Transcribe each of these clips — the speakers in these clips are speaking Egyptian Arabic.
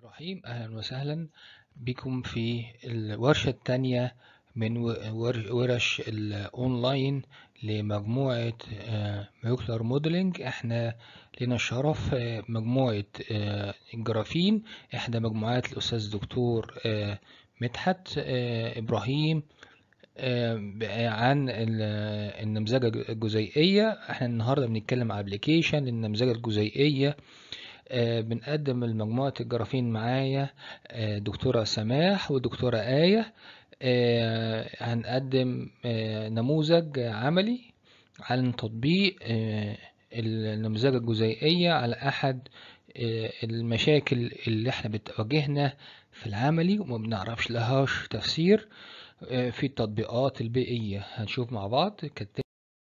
الرحيم أهلا وسهلا بكم في الورشة الثانية من ور- ورش الأونلاين لمجموعة مولكيولار موديلنج احنا لنا الشرف آه، مجموعة آه، جرافين احدى مجموعات الأستاذ دكتور آه، مدحت آه، إبراهيم آه، عن ال- النمذجة الجزيئية احنا النهاردة بنتكلم عن ابلكيشن للنمذجة الجزيئية آه، بنقدم لمجموعة الجرافين معايا آه، دكتورة سماح ودكتورة آية آه، هنقدم آه، نموذج عملي عن تطبيق آه، النمذجة الجزيئية على أحد آه، المشاكل اللي احنا بتواجهنا في العملي وما بنعرفش لهاش تفسير آه، في التطبيقات البيئية هنشوف مع بعض كالتالي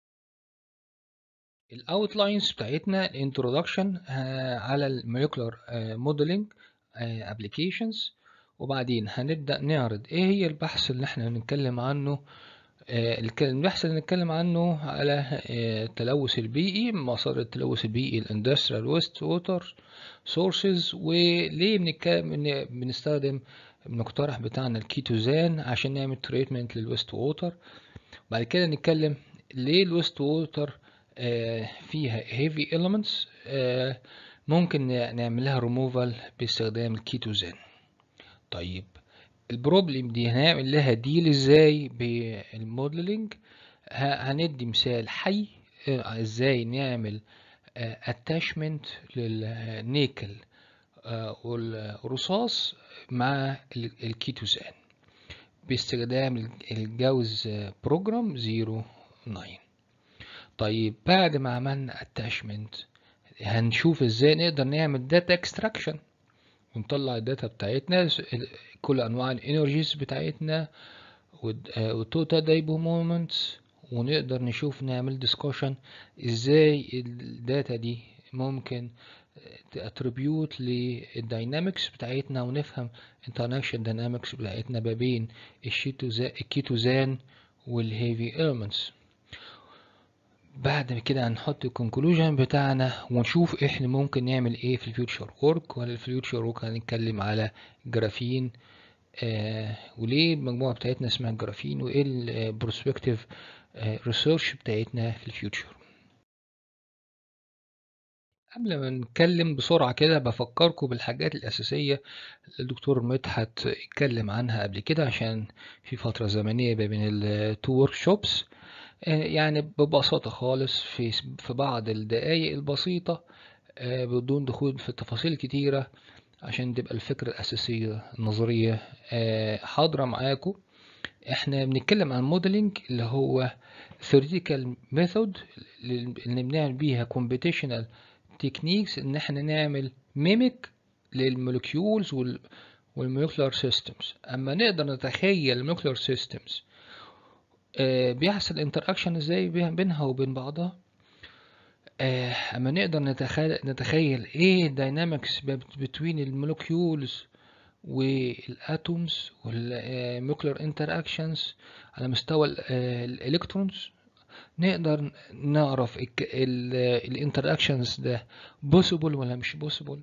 الاوتلاينز بتاعتنا الانترودكشن على الموليكولار موديلنج ابلكيشنز وبعدين هنبدا نعرض ايه هي البحث اللي احنا هنتكلم عنه آه، الك- البحث اللي هنتكلم عنه على آه، التلوث البيئي مصادر التلوث البيئي الاندستريال ويست ووتر سورسز وليه بنتكلم بن- بنستخدم المقترح بتاعنا الكيتوزان عشان نعمل تريتمنت للويست ووتر بعد كده نتكلم ليه الويست ووتر فيها heavy elements آه، ممكن ن- نعمل لها removal باستخدام الكيتوزان طيب البروبلم دي هنعمل لها ديل ازاي بالموديلنج ه- هندي مثال حي آه، ازاي نعمل اتاشمنت للنيكل آه، والرصاص مع ال- الكيتوزان باستخدام الجوز بروجرام 09 طيب بعد ما عملنا اتاشمنت هنشوف ازاي نقدر نعمل داتا اكستراكشن ونطلع الداتا بتاعتنا كل انواع الانرجيز بتاعتنا والتوتال دايبو مومنتس ونقدر نشوف نعمل ديسكشن ازاي الداتا دي ممكن تاتريبيوت للداينامكس بتاعتنا ونفهم انترنكشن داينامكس بتاعتنا ما بين الشيتوزا- الكيتوزان والهيفي elements بعد كده هنحط الكونكلوجن بتاعنا ونشوف احنا ممكن نعمل ايه في الفيوتشر ورك ولا الفيوتشر ورك هنتكلم على جرافين آه وليه المجموعة بتاعتنا اسمها جرافين وايه البروسبكتيف ريسيرش بتاعتنا في الفيوتشر قبل ما نتكلم بسرعة كده بفكركم بالحاجات الأساسية اللي الدكتور مدحت اتكلم عنها قبل كده عشان في فترة زمنية ما بين التو ورك شوبس يعني ببساطة خالص في في بعض الدقايق البسيطة آه، بدون دخول في تفاصيل كتيرة عشان تبقى الفكرة الأساسية النظرية آه، حاضرة معاكم احنا بنتكلم عن موديلنج اللي هو theoretical method اللي بنعمل بيها computational techniques ان احنا نعمل ميميك للمولكيولز وال والمولكيولار سيستمز اما نقدر نتخيل المولكيولار سيستمز بيحصل انتراكشن ازاي بين- بينها وبين بعضها آه، اما نقدر نتخيل نتخيل ايه الداينامكس بين المولكيولز والاتومز والمولكيولار انتراكشنز على مستوى الالكترونز نقدر نعرف الانتراكشنز ده بوسيبل ولا مش بوسيبل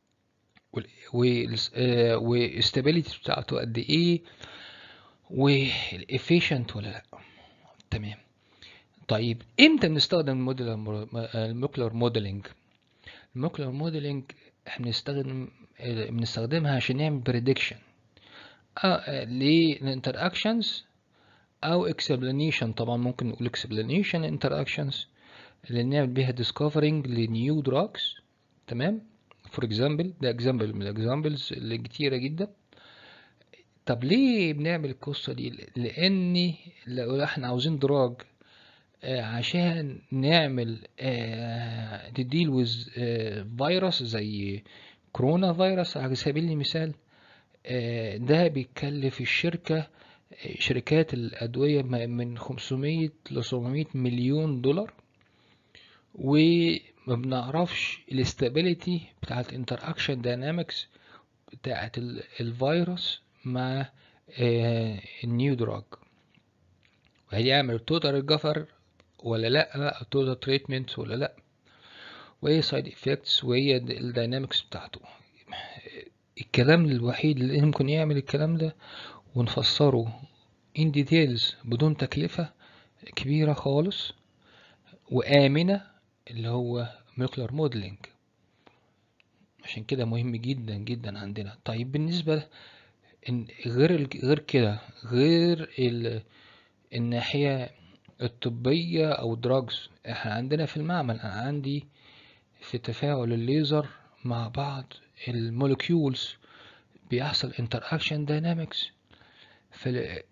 والاستابيليتي بتاعته قد ايه والافيشنت ولا لا تمام طيب امتى بنستخدم الموديل المولكيولار موديلنج المولكيولار موديلنج احنا بنستخدم بنستخدمها عشان نعمل بريدكشن اه للانتراكشنز او اكسبلانيشن طبعا ممكن نقول اكسبلانيشن انتراكشنز اللي نعمل بيها ديسكفرنج لنيو دراجز تمام فور اكزامبل ده اكزامبل من الاكزامبلز اللي كتيره جدا طب ليه بنعمل القصه دي لان لو احنا عاوزين دراج آه، عشان نعمل تديل ويز فيروس زي كورونا فيروس على سبيل المثال آه، ده بيكلف الشركة آه، شركات الأدوية م- من 500 ل 700 مليون دولار وما بنعرفش الاستابيليتي بتاعت الانتراكشن داينامكس بتاعت ال- الفيروس مع آه، النيو دراج وهيعمل توتال ريكفر ولا لا توتال تريتمنت ولا لا وايه سايد افكتس وايه الداينامكس بتاعته الكلام الوحيد اللي ممكن يعمل الكلام ده ونفسره in details بدون تكلفة كبيرة خالص وآمنة اللي هو molecular modeling عشان كده مهم جدا جدا عندنا طيب بالنسبة إن غير ال- غير كده غير ال- الناحية الطبية أو drugs احنا عندنا في المعمل أنا عندي في تفاعل الليزر مع بعض المولكيولز بيحصل interaction dynamics في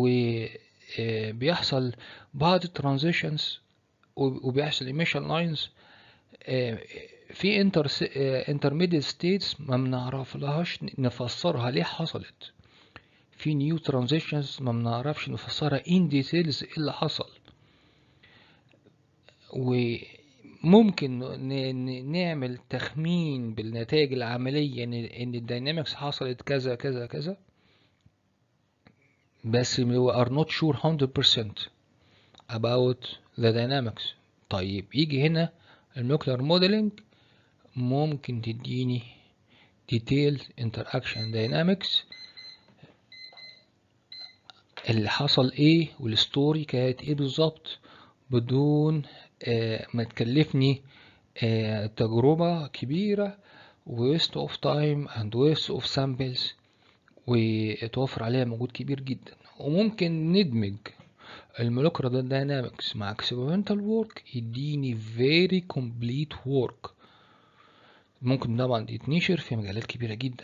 وبيحصل بعض الترانزيشنز وبيحصل emission lines آه، في انتر intermediate states ما بنعرف لهاش نفسرها ليه حصلت في نيو ترانزيشنز ما بنعرفش نفسرها in details ايه اللي حصل وممكن ن- ن- نعمل تخمين بالنتائج العملية ان ان الداينامكس حصلت كذا كذا كذا بس we are not sure 100% about the dynamics طيب يجي هنا الموكلر موديلنج ممكن تديني detailed interaction dynamics اللي حصل ايه والستوري كانت ايه بالظبط بدون آه ما تكلفني آه تجربة كبيرة waste of time and waste of samples وتوفر عليها مجهود كبير جدا وممكن ندمج المولكيولر داينامكس مع experimental work يديني very complete work ممكن طبعا يتنشر في مجالات كبيرة جدا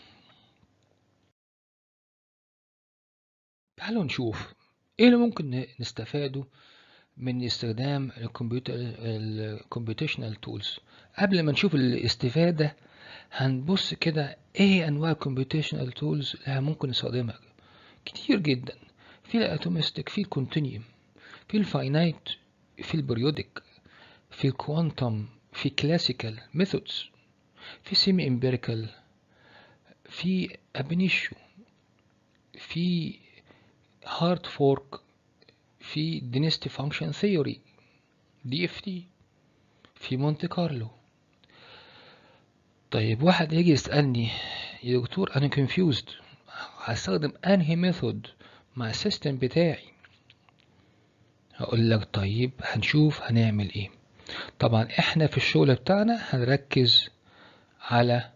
تعالوا نشوف ايه اللي ممكن نستفاده من استخدام الكمبيوتر الكمبيوتيشنال تولز قبل ما نشوف الاستفادة هنبص كده ايه انواع الكمبيوتيشنال تولز اللي ممكن نستخدمها كتير جدا في الاتومستيك في الكونتينيوم في الفاينايت في البريودك في الكوانتم في كلاسيكال ميثودز في سيمي امبيريكال في ابنيشيو في هارد فورك في دينستي فانكشن ثيوري دي اف تي في مونte كارلو طيب واحد يجي يسألني يا دكتور انا confused هستخدم انهي ميثود مع السيستم بتاعي هقول لك طيب هنشوف هنعمل ايه طبعا احنا في الشغل بتاعنا هنركز على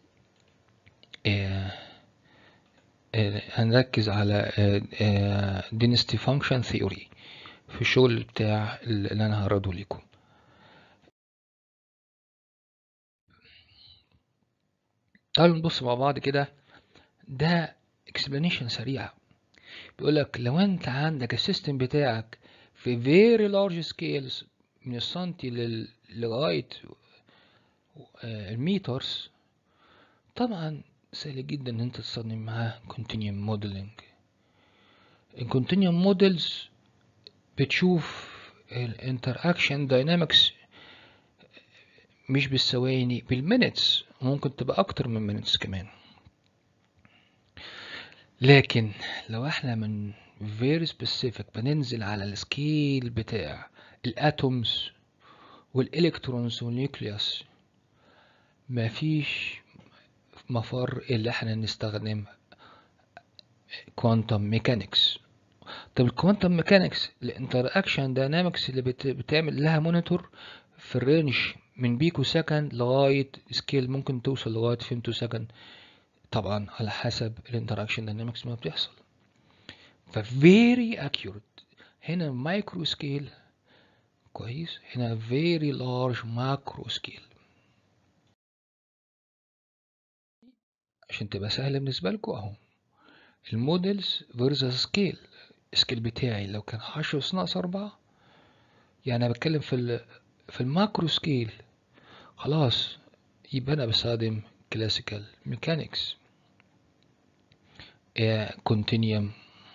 آه آه هنركز على density function theory في الشغل بتاع اللي انا هعرضه لكم تعالوا نبص مع بعض كده ده explanation سريعة بيقولك لو انت عندك السيستم بتاعك في very large scales من السنتي لل- لغاية آه، الميترز طبعا سهل جدا ان انت تستخدم معاه continuum modeling الكونتينيوم موديلز بتشوف الانتراكشن داينامكس مش بالثواني بالمينتس ممكن تبقى اكتر من مينتس كمان لكن لو احنا من very specific بننزل على السكيل بتاع الاتومز والالكترونز والنيوكليوس مفيش مفر اللي احنا نستخدم كوانتم ميكانكس طب الكوانتم ميكانكس الانتراكشن داينامكس اللي بت... بتعمل لها مونيتور في الرينج من بيكو سكند لغاية سكيل ممكن توصل لغاية فيمتو سكند طبعا على حسب الانتراكشن داينامكس ما بتحصل ف very accurate هنا مايكرو سكيل كويس هنا very large macro scale عشان تبقى سهلة بالنسبة لكم اهو المودلز versus سكيل السكيل بتاعي لو كان 10 أس ناقص أربعة يعني أنا بتكلم في ال في الماكرو سكيل خلاص يبقى أنا بستخدم كلاسيكال ميكانيكس كونتينيوم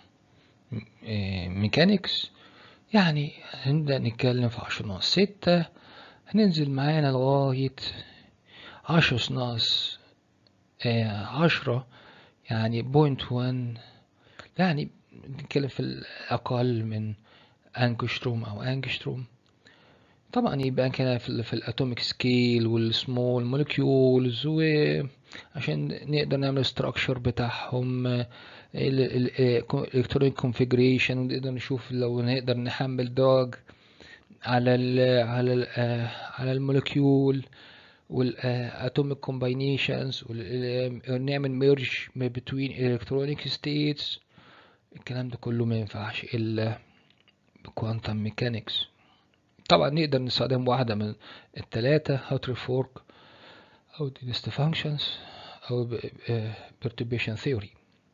ميكانيكس يعني هنبدأ نتكلم في عشرة ناقص ستة هننزل معانا لغاية عشرة أس ناقص آه، عشرة يعني بوينت وان يعني نتكلم في الأقل من أنكشتروم أو أنجشتروم طبعا يبقى كده في, في الاتوميك سكيل والسمول مولكيولز وعشان نقدر نعمل structure بتاعهم الالكترونيك كونفيجريشن ونقدر نشوف لو نقدر نحمل دراج على ال على ال على المولكيول والاتوميك كومباينيشنز ونعمل ميرج بين الكترونيك ستيتس الكلام ده كله ما ينفعش الا بكوانتم ميكانكس طبعا نقدر نستخدم واحدة من التلاتة هاتري فورك أو density functions أو perturbation theory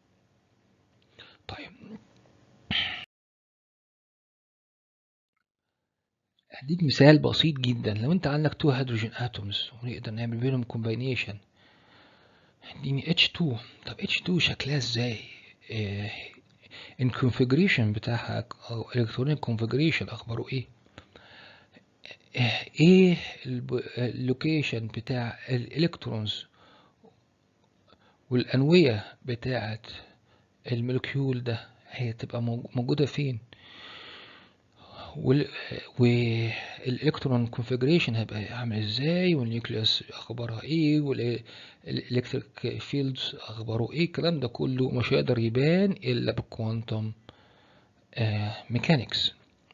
طيب هديك مثال بسيط جدا لو انت عندك تو هيدروجين اتومز ونقدر نعمل بينهم كومباينيشن اديني H2 طب H2 شكلها ازاي اه الكونفيجريشن بتاعها او الكترونيك كونفيجريشن اخباره ايه ايه اللوكيشن بتاع الالكترونز والانويه بتاعه المولكيول ده هي تبقى موجوده فين والالكترون كونفيجريشن هيبقى عامل ازاي والنيوكليوس اخبارها ايه والالكتريك فيلدز اخباره ايه الكلام ده كله مش هيقدر يبان الا بالكوانتم ميكانكس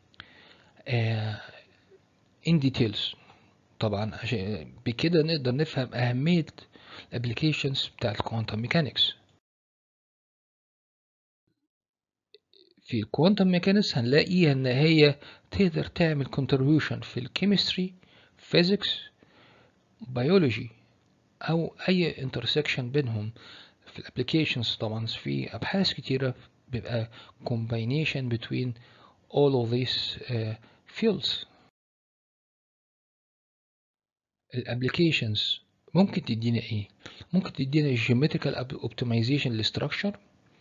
ان ديتيلز طبعا عشان بكده نقدر نفهم اهميه الابلكيشنز بتاع الكوانتم ميكانكس في الكوانتم ميكانكس هنلاقي ان هي تقدر تعمل contribution في الكيمستري فيزيكس بيولوجي او اي انترسكشن بينهم في الابلكيشنز طبعا في ابحاث كتيره بيبقى combination between all of these uh, fields الابلكيشنز ممكن تدينا ايه ممكن تدينا geometrical optimization للستراكشر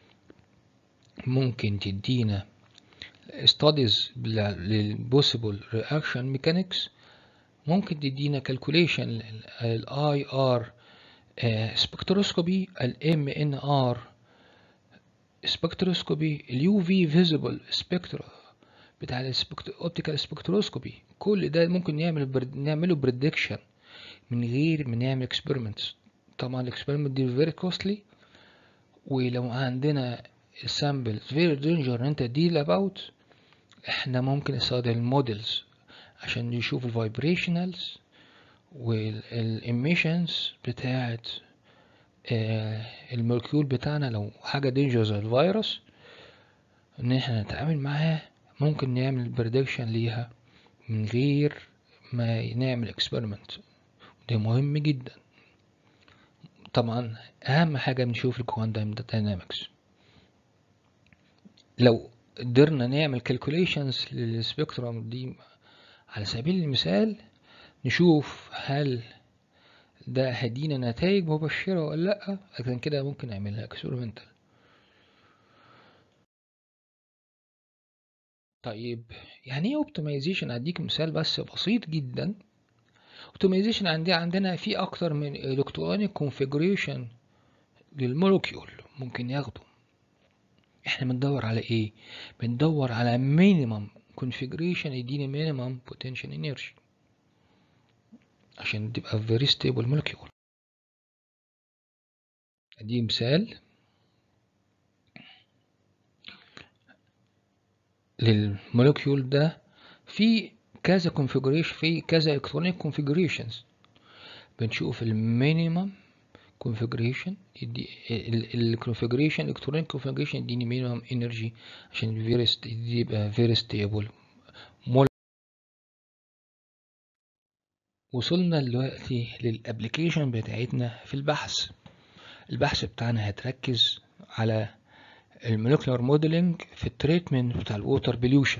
ممكن تدينا studies للبوسيبل reaction mechanics ممكن تدينا calculation ال IR spectroscopy ال MNR spectroscopy ال UV visible spectra بتاع الاوبتيكال سبكتروسكوبي كل ده ممكن نعمل برد... نعمله بريدكشن من غير ما نعمل اكسبيرمنتس طبعا الاكسبيرمنت دي فيري كوستلي ولو عندنا السامبل فيري دينجر ان انت ديل اباوت احنا ممكن نستخدم المودلز عشان نشوف الفايبريشنالز والإيميشنز بتاعت آه المولكيول بتاعنا لو حاجة دينجر زي الفيروس ان احنا نتعامل معاها ممكن نعمل بريدكشن ليها من غير ما نعمل اكسبيرمنت ده مهم جدا طبعا اهم حاجة بنشوف الكوانتم داينامكس لو قدرنا نعمل كالكوليشنز للسبيكترم دي على سبيل المثال نشوف هل ده هيدينا نتائج مبشرة ولا لأ عشان كده ممكن نعملها اكسبيرمنتال طيب يعني ايه اوبتمايزيشن اديك مثال بس بسيط جدا اوبتمايزيشن عندي عندنا في اكتر من الكترونيك كونفيجريشن للمولكيول ممكن ياخده احنا بندور على ايه بندور على مينيمم كونفيجريشن يديني مينيمم بوتنشال انرجي عشان تبقى very stable molecule ادي مثال للمولكيول ده في كذا configuration في كذا electronic configurations بنشوف المينيمم configuration يدي الكونفيجريشن electronic configuration يديني minimum energy عشان يبقى very stable وصلنا دلوقتي للابليكيشن بتاعتنا في البحث البحث بتاعنا هتركز على المولكيولار موديلنج في التريتمنت بتاع الووتر بوليوشن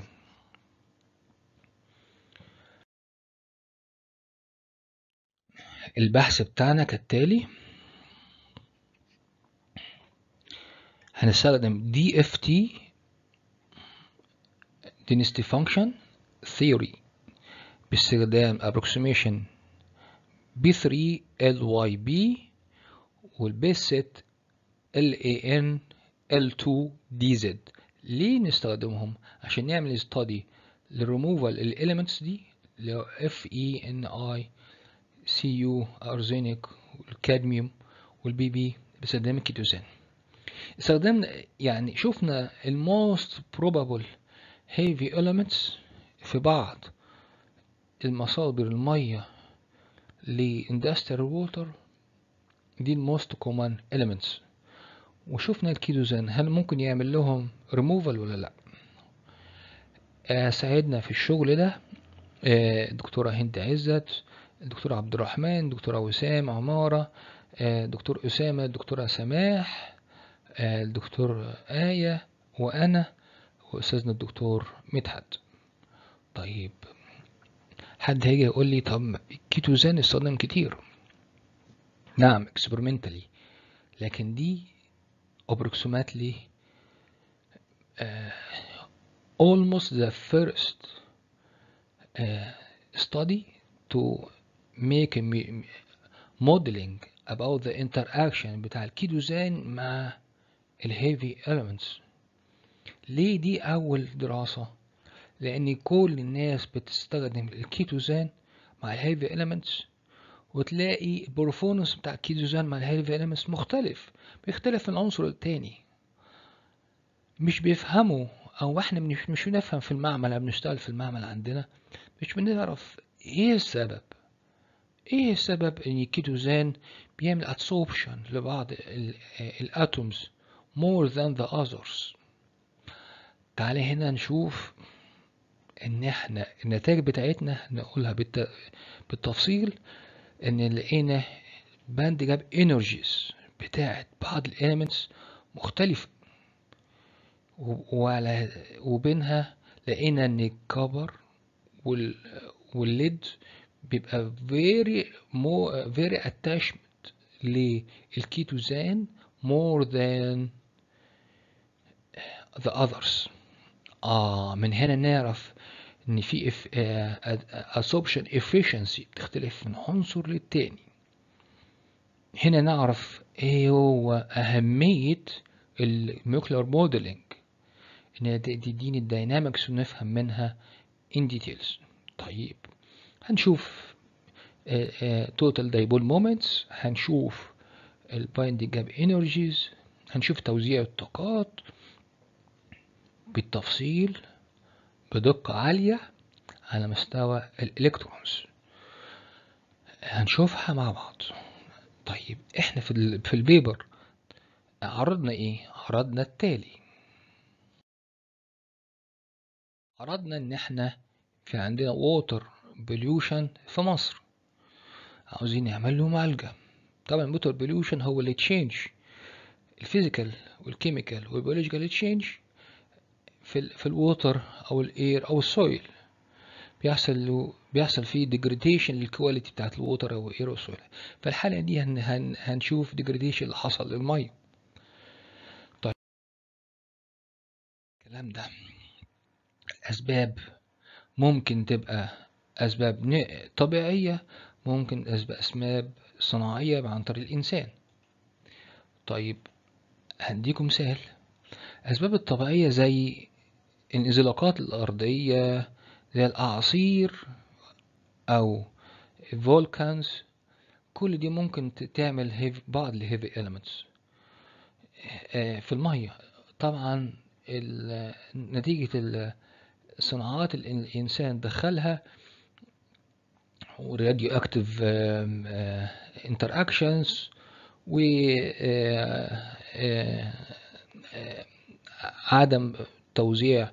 البحث بتاعنا كالتالي هنستخدم DFT density function theory باستخدام approximation B3 LYB والبيس set LAN L2 DZ ليه نستخدمهم عشان نعمل study للريموفال الاليمنتس دي اللي هو اف اي ان اي سي يو ارزينيك والكادميوم والبي بي باستخدام الكيتوزان استخدمنا يعني شفنا الموست probable heavy elements في بعض المصادر المية لاندستريال ووتر دي الموست كومن elements وشفنا الكيتوزان هل ممكن يعمل لهم ريموفال ولا لا آه ساعدنا في الشغل ده آه الدكتورة هند عزت الدكتور عبد الرحمن دكتورة وسام عمارة آه دكتور أسامة دكتورة سماح الدكتور آية وأنا وأستاذنا الدكتور مدحت طيب حد هيجي يقول لي طب الكيتوزان استخدم كتير نعم experimentally لكن دي approximately uh, almost the first uh, study to make a modeling about the interaction بتاع الكيتوزان مع الهيفي elements ليه دي أول دراسة؟ لأن كل الناس بتستخدم الكيتوزان مع الهيفي elements وتلاقي البرفورمانس بتاع الكيتوزان مع الهيفي elements مختلف بيختلف من عنصر التاني مش بيفهموا أو احنا مش مش بنفهم في المعمل لما بنشتغل في المعمل عندنا مش بنعرف ايه السبب ايه السبب ان الكيتوزان بيعمل adsorption لبعض الاتومز more than the others تعالى هنا نشوف ان احنا النتائج بتاعتنا نقولها بالت... بالتفصيل ان لقينا باند جاب انرجيز بتاعت بعض الاليمنتس مختلفة وعلى وبينها لقينا ان الكبر وال... والليد بيبقى very more very attachment للكيتوزان more than the others آه من هنا نعرف إن في if, uh, absorption efficiency بتختلف من عنصر للتاني هنا نعرف إيه هو أهمية الميوكلر موديلنج إن تديني الداينامكس ونفهم منها in details طيب هنشوف توتال دايبول مومنتس هنشوف البايندنج جاب انرجيز هنشوف توزيع الطاقات بالتفصيل بدقة عالية على مستوى الإلكترونز هنشوفها مع بعض طيب احنا في, في البيبر عرضنا ايه عرضنا التالي عرضنا ان احنا في عندنا ووتر بوليوشن في مصر عاوزين نعمل له معالجة طبعا الووتر بوليوشن هو اللي تشينج الفيزيكال والكيميكال والبيولوجيكال تشينج في ال في الووتر او الاير او السويل بيحصل له بيحصل فيه ديجريديشن للكواليتي بتاعت الووتر او الاير والسويل فالحالة دي هن هن هنشوف ديجريديشن اللي حصل للمية طيب الكلام ده اسباب ممكن تبقى اسباب طبيعية ممكن اسباب صناعية عن طريق الانسان طيب هديكم مثال الأسباب الطبيعية زي الانزلاقات الأرضية زي الأعاصير أو فولكانز كل دي ممكن تعمل هيف بعض الهيفي elements في المية طبعا نتيجة الصناعات اللي الإنسان دخلها وراديو اكتيف انتراكشنز و عدم توزيع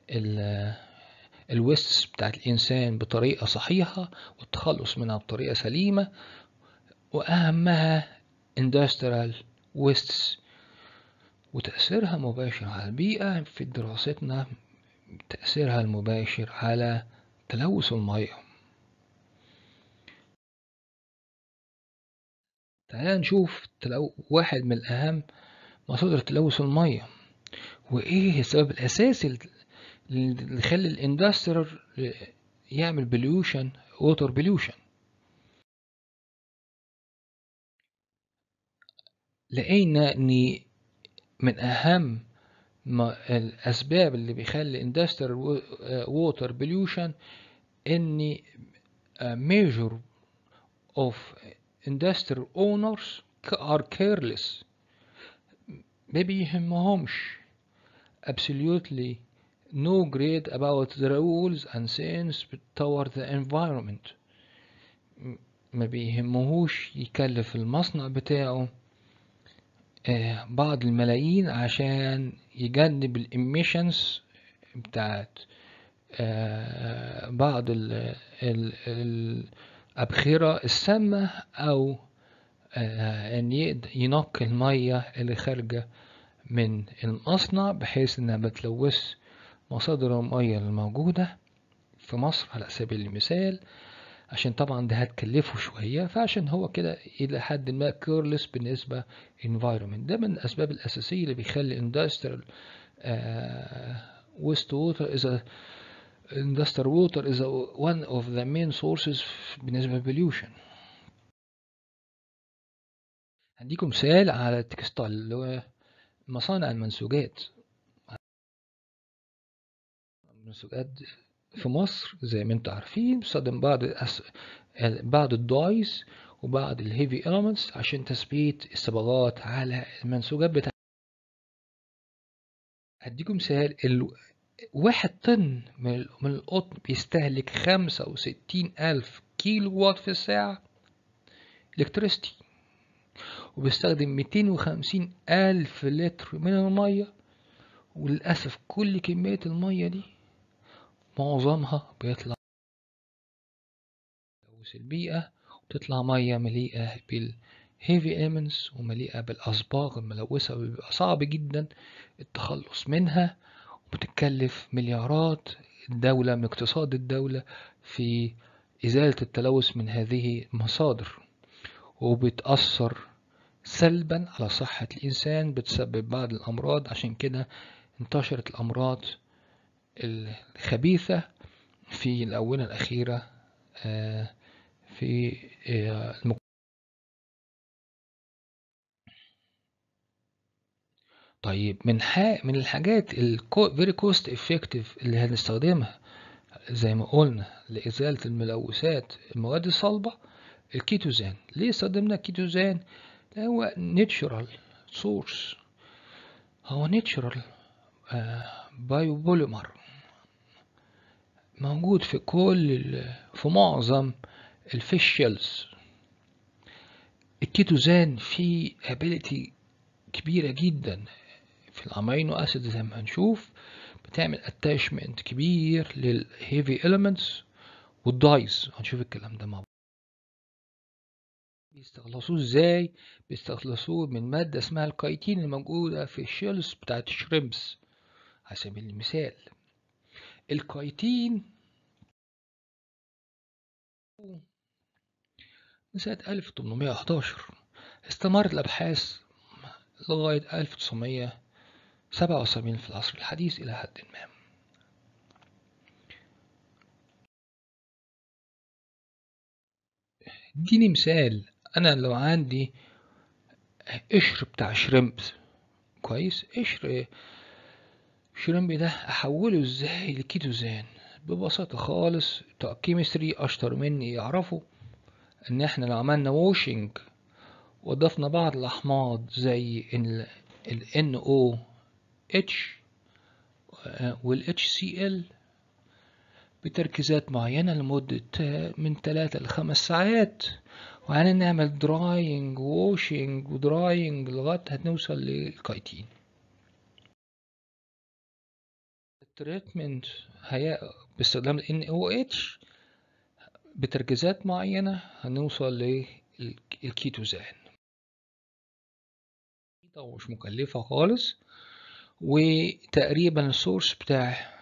الويستس بتاعت الإنسان بطريقة صحيحة والتخلص منها بطريقة سليمة وأهمها industrial wastes وتأثيرها مباشر على البيئة في دراستنا تأثيرها المباشر على تلوث المياه تعال نشوف تلو... واحد من الأهم مصادر تلوث المياه وإيه السبب الأساسي اللي يخلي الاندستريال يعمل بليوشن ووتر بليوشن لقينا ان من اهم ما الاسباب اللي بيخلي اندستريال ووتر بليوشن ان a measure of industrial owners are careless ما بيهمهمش absolutely no grade about the rules and sense toward the environment م- ما بيهمهوش يكلف المصنع بتاعه آه، بعض الملايين عشان يجنب الاميشنز بتاعت آه، بعض ال ال الأبخرة السامة أو آه، إن يقدر ينقي المية اللي خارجة من المصنع بحيث إنها متلوث مصادر المية الموجودة في مصر على سبيل المثال عشان طبعا ده هتكلفه شوية فعشان هو كده إلى حد ما كيرلس بالنسبة environment ده من الأسباب الأساسية اللي بيخلي industrial waste water is a industrial water is a, one of the main sources بالنسبة للبوليوشن هديكم مثال على التكستايل اللي هو مصانع المنسوجات المنسوجات في مصر زي ما انتم عارفين بستخدم بعض الأس... بعض الدايز وبعض الهيفي elements عشان تثبيت الصبغات على المنسوجات بتاعتنا هديكم مثال ال... واحد طن من ال- من القطن بيستهلك خمسة وستين ألف كيلو وات في الساعة الكتريستي وبيستخدم ميتين وخمسين ألف لتر من المية وللأسف كل كمية المية دي معظمها بيطلع تلوث البيئة وتطلع مية مليئة بالهيفي elements ومليئة بالأصباغ الملوثة وبيبقى صعب جدا التخلص منها وبتتكلف مليارات الدولة من اقتصاد الدولة في إزالة التلوث من هذه المصادر وبتأثر سلبا على صحة الإنسان بتسبب بعض الأمراض عشان كده انتشرت الأمراض الخبيثة في الآونة الأخيرة آه، في آه، المك... طيب من ح... من الحاجات الكو... very cost effective اللي هنستخدمها زي ما قلنا لإزالة الملوثات المواد الصلبة الكيتوزان ليه استخدمنا الكيتوزان؟ ده هو natural source هو natural بايوبوليمر موجود في كل ال- في معظم الفيشيلز الكيتوزان فيه ability كبيرة جدا في الامينو اسيد زي ما هنشوف بتعمل اتاشمنت كبير للهيفي elements والدايز هنشوف الكلام ده مع بعض بيستخلصوه ازاي بيستخلصوه من مادة اسمها الكايتين اللي موجودة في الشيلز بتاعت الشريمبس على سبيل المثال الكايتين من سنة 1811 استمرت الأبحاث لغاية 1977 في العصر الحديث إلى حد ما اديني مثال أنا لو عندي قشر بتاع شريمبس كويس قشر شريمب ده أحوله إزاي لكيتوزان ببساطة خالص بتوع الكيمستري أشطر مني يعرفوا إن إحنا لو عملنا ووشنج وضفنا بعض الأحماض زي ال ال NOH وال HCl بتركيزات معينة لمدة من ثلاثة لخمس ساعات وبعدين نعمل دراينج ووشنج ودراينج لغاية هنوصل للكايتين التريتمنت هي باستخدام ال NOH بتركيزات معينة هنوصل للكيتوزان ومش مكلفة خالص وتقريبا السورس بتاع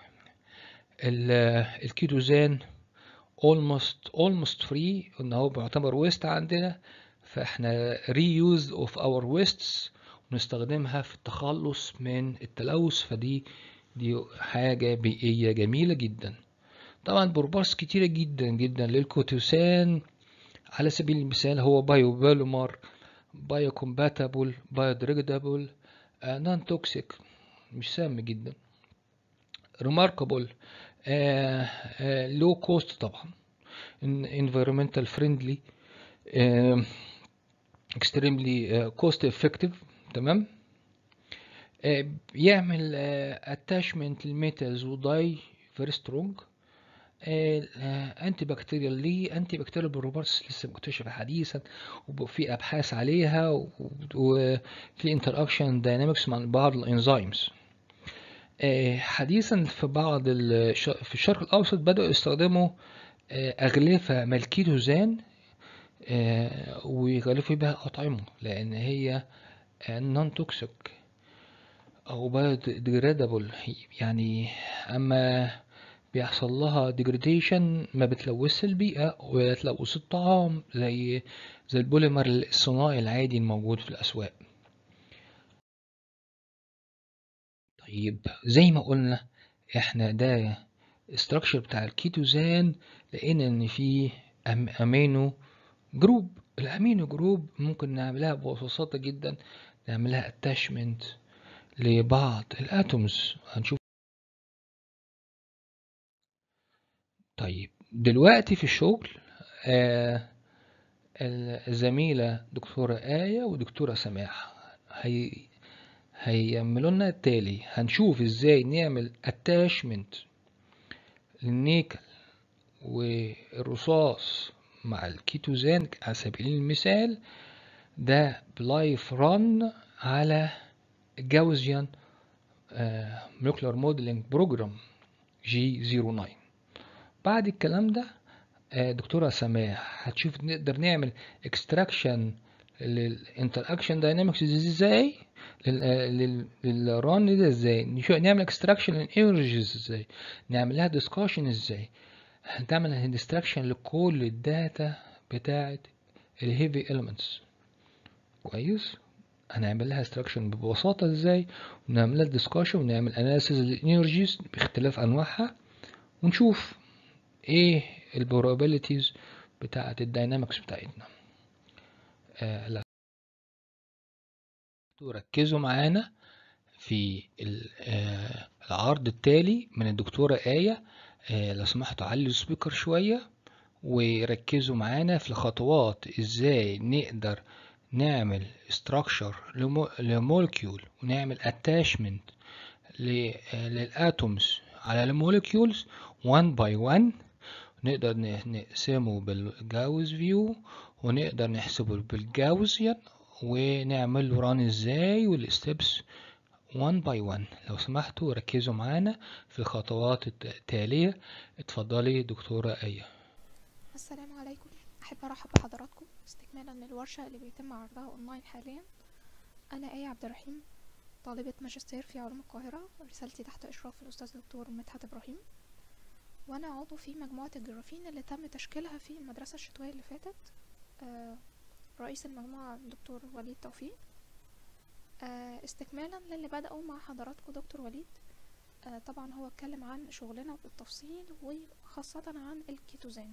الكيتوزان almost almost free ان هو بيعتبر ويست عندنا فاحنا reuse of our wastes ونستخدمها في التخلص من التلوث فدي دي حاجة بيئية جميلة جدا طبعا بروبارس كتيرة جدا جدا للكوتوسان على سبيل المثال هو بايو بوليمر بايو كومباتبل بايو ديجريدابل نون توكسيك مش سام جدا remarkable لو كوست طبعا environmental friendly آه، extremely آه، cost effective تمام آه، بيعمل attachment للميتالز وداي very strong انتي بكتيريال ليه انتي بكتيريال بروبرتس لسه مكتشفه حديثا وفي ابحاث عليها و- وفي انتر اكشن داينامكس مع بعض الانزيمز حديثا في بعض الش... في الشرق الاوسط بداوا يستخدموا آه، اغلفه مالكيتوزان آه، ويغلفوا بها اطعمه لان هي نون توكسيك او بايوديجرادابل يعني اما بيحصل لها ديجريديشن ما بتلوثش البيئة ولا تلوث الطعام زي زي البوليمر الصناعي العادي الموجود في الأسواق طيب زي ما قلنا احنا ده structure بتاع الكيتوزان لقينا ان فيه أم امينو جروب الامينو جروب ممكن نعملها ببساطة جدا نعملها attachment لبعض الاتومز هنشوف طيب دلوقتي في الشغل آه الزميلة دكتورة آية ودكتورة سماح هي هيعملوا لنا التالي هنشوف ازاي نعمل اتاشمنت للنيكل والرصاص مع الكيتوزان على سبيل المثال ده بلايف ران على جاوزيان مولكيولار موديلنج بروجرام جي 09 بعد الكلام ده آه، دكتورة سماح هتشوف نقدر نعمل اكستراكشن للانتر اكشن داينامكس ازاي لل- آه، لل- للران ده ازاي نشوف نعمل اكستراكشن للانرجيز ازاي نعملها ديسكشن ازاي هنعمل ديستراكشن لكل الداتا بتاعت الهيفي elements كويس هنعمل لها اكستراكشن ببساطة ازاي ونعمل لها ديسكشن ونعمل اناليسيز للانرجيز باختلاف انواعها ونشوف ايه البروبابيليتيز بتاعت الداينامكس بتاعتنا آه لا ركزوا معانا في ال- آه العرض التالي من الدكتورة آية آه لو سمحتوا علوا السبيكر شوية وركزوا معانا في الخطوات ازاي نقدر نعمل structure لمولكيول ونعمل attachment ل- آه، للاتومز على المولكيولز one by one نقدر ن- نقسمه بالجاوز فيو ونقدر نحسبه بالجاوزيان ونعمل له ران ازاي والستبس one by one لو سمحتوا ركزوا معانا في الخطوات الت- التالية اتفضلي دكتورة آية السلام عليكم أحب أرحب بحضراتكم استكمالا للورشة اللي بيتم عرضها أونلاين حاليا أنا آية عبد الرحيم طالبة ماجستير في علوم القاهرة رسالتي تحت إشراف الأستاذ دكتور مدحت إبراهيم وأنا عضو في مجموعة الجرافين اللي تم تشكيلها في المدرسة الشتوية اللي فاتت آه، رئيس المجموعة الدكتور وليد توفيق آه، استكمالا للي بدأوا مع حضراتكم دكتور وليد آه، طبعا هو اتكلم عن شغلنا بالتفصيل وخاصة عن الكيتوزان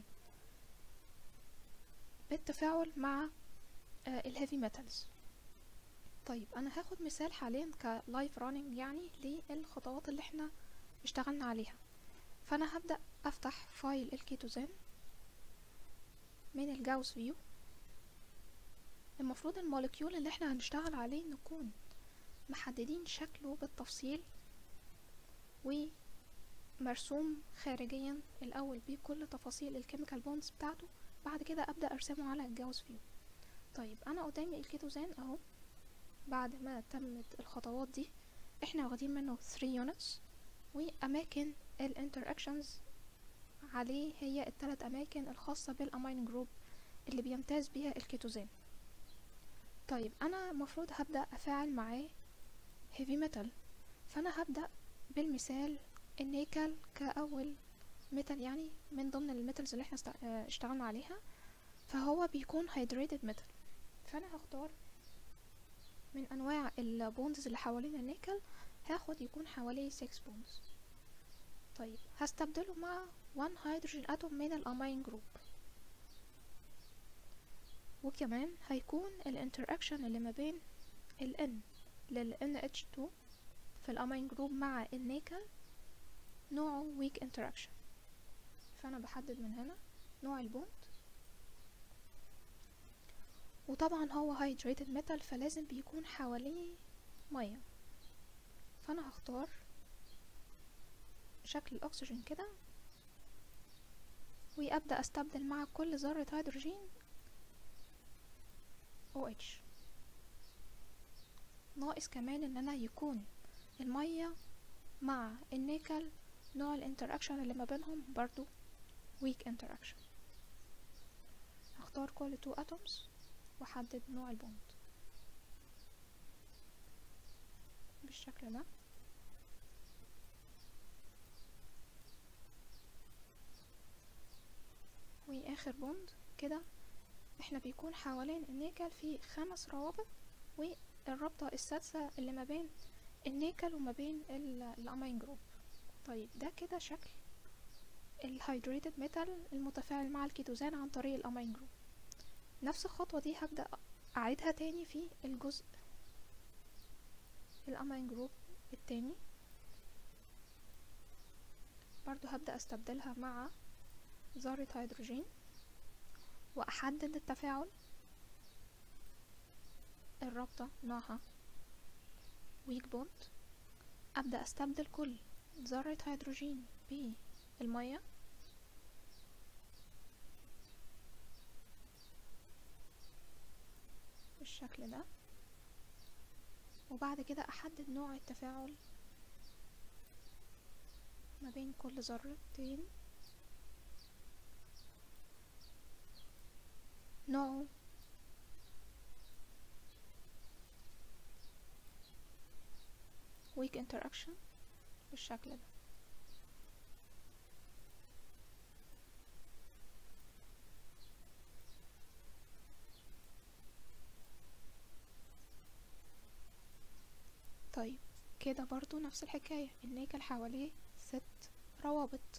بالتفاعل مع الهيفي ميتالز طيب انا هاخد مثال حاليا كلايف راننج يعني للخطوات اللي احنا اشتغلنا عليها فانا هبدأ افتح فايل الكيتوزان من الجاوس فيو المفروض المولكيول اللي احنا هنشتغل عليه نكون محددين شكله بالتفصيل ومرسوم خارجيا الاول بكل تفاصيل الكيميكال بوندز بتاعته بعد كده ابدا ارسمه على الجاوس فيو طيب انا قدامي الكيتوزان اهو بعد ما تمت الخطوات دي احنا واخدين منه 3 units واماكن الانتراكشنز عليه هي الثلاث اماكن الخاصه بالامين جروب اللي بيمتاز بيها الكيتوزان طيب انا المفروض هبدا افاعل معاه هيفي ميتال فانا هبدا بالمثال النيكل كاول ميتال يعني من ضمن الميتالز اللي احنا است- آه، اشتغلنا عليها فهو بيكون hydrated metal فانا هختار من انواع البوندز اللي حوالين النيكل هاخد يكون حوالي 6 بوندز طيب هستبدله مع 1 هيدروجين اتوم من الامين جروب وكمان هيكون الانتراكشن اللي ما بين ال N لل NH2 في الامين جروب مع النيكل نوعه weak interaction فانا بحدد من هنا نوع البوند وطبعا هو hydrated metal فلازم بيكون حواليه ميه فانا هختار شكل الاكسجين كده وابدا استبدل مع كل ذره هيدروجين OH ناقص كمان ان انا يكون الميه مع النيكل نوع الانتراكشن اللي ما بينهم برضو weak interaction هختار كل two atoms واحدد نوع البوند بالشكل ده واخر بوند كده احنا بيكون حوالين النيكل في خمس روابط والرابطة السادسة اللي ما بين النيكل وما بين الامين جروب طيب ده كده شكل الهيدريتد ميتال المتفاعل مع الكيتوزان عن طريق الامين جروب نفس الخطوة دي هبدأ أعيدها تاني في الجزء الأمين جروب التاني برضو هبدأ أستبدلها مع ذرة هيدروجين وأحدد التفاعل الرابطة نوعها ويك بوند أبدأ أستبدل كل ذرة هيدروجين بالمية بالشكل ده وبعد كده احدد نوع التفاعل ما بين كل ذرتين نوعه weak interaction بالشكل ده طيب كده برضو نفس الحكاية النيكل حواليه ست روابط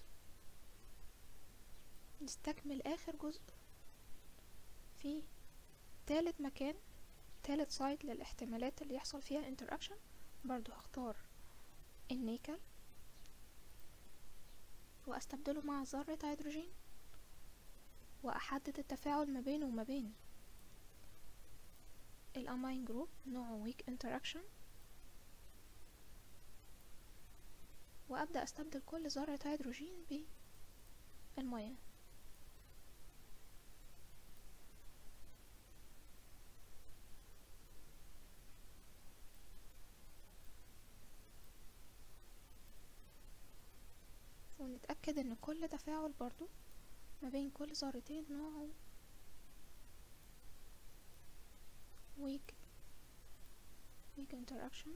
نستكمل آخر جزء في تالت مكان تالت سايت للاحتمالات اللي يحصل فيها انتراكشن برضو هختار النيكل واستبدله مع ذرة هيدروجين واحدد التفاعل ما بينه وما بين الامين جروب نوعه weak interaction وابدا استبدل كل ذرة هيدروجين بالمية ونتأكد ان كل تفاعل برضو ما بين كل ذرتين نوعه weak weak interaction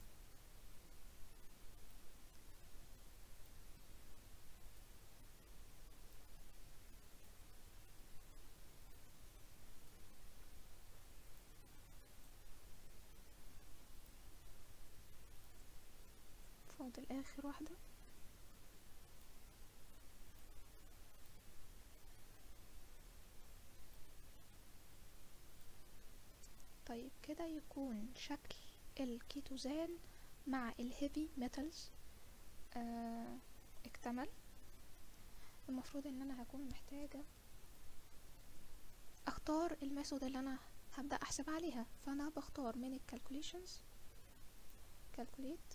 فاضل اخر واحده طيب كده يكون شكل الكيتوزان مع الهيفي ميتالز آه اكتمل المفروض ان انا هكون محتاجة اختار الميثود اللي انا هبدأ احسب عليها فانا بختار من الكالكوليشنز calculate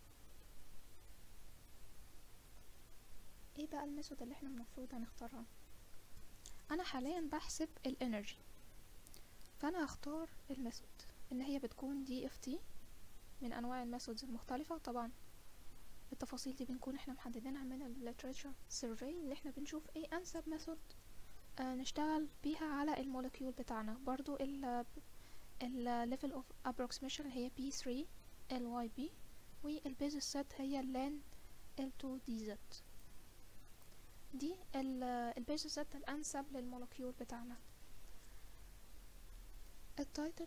ايه بقى الميثود اللي احنا المفروض هنختارها انا حاليا بحسب الانرجي فانا هختار الميثود ان هي بتكون دي اف تي من انواع الميثودز المختلفه طبعا التفاصيل دي بنكون احنا محددينها من الليتريتشر سيرفي اللي احنا بنشوف ايه انسب ميثود آه نشتغل بيها على المولكيول بتاعنا برضو ال ال level of approximation هي B3 LYB والبيز set هي لان L2DZ دي البيز set الانسب للمولكيول بتاعنا التايتل